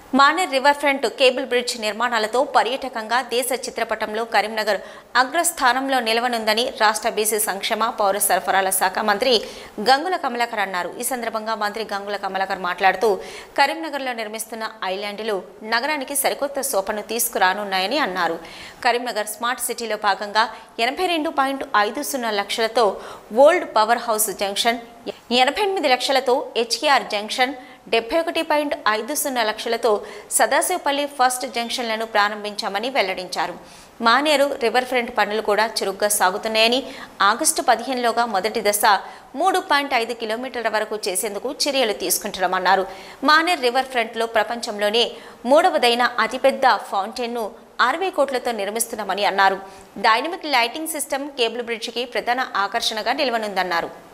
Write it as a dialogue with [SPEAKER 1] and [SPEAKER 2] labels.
[SPEAKER 1] Maner river front cable bridge నిర్మాణాలతో పర్యాటకంగా దేశ చిత్రపటంలో కరీంనగర్ అగ్రస్థానంలో నిలవనుందని రాష్ట్ర బీసీ సంక్షేమ పౌర సరఫరాల శాఖ మంత్రి గంగుల కమలాకర్ అన్నారు ఈ సందర్భంగా మంత్రి గంగుల కమలాకర్ మాట్లాడుతూ కరీంనగర్లో నిర్మిస్తున్న ఐలాండ్లు నగరానికి సరికొత్త సోపను తీసుకురానున్నాయని అన్నారు కరీంనగర్ స్మార్ట్ సిటీలో భాగంగా ఎనభై రెండు పాయింట్ ఐదు సున్నా లక్షలతో ఓల్డ్ పవర్ హౌస్ జంక్షన్ ఎనభై ఎనిమిది లక్షలతో హెచ్కేఆర్ జంక్షన్ డెబ్బై ఒకటి పాయింట్ ఐదు సున్నా లక్షలతో సదాశివపల్లి ఫస్ట్ జంక్షన్లను ప్రారంభించామని వెల్లడించారు మానేరు రివర్ ఫ్రంట్ పనులు కూడా చురుగ్గా సాగుతున్నాయని ఆగస్టు పదిహేనులోగా మొదటి దశ మూడు పాయింట్ ఐదు కిలోమీటర్ల వరకు చేసేందుకు చర్యలు తీసుకుంటున్నామన్నారు మానేర్ రివర్ ఫ్రంట్లో ప్రపంచంలోనే మూడవదైన అతిపెద్ద ఫౌంటైన్ను అరవై కోట్లతో నిర్మిస్తున్నామని అన్నారు డైనమిక్ లైటింగ్ సిస్టమ్ కేబుల్ బ్రిడ్జికి ప్రధాన ఆకర్షణగా నిలవనుందన్నారు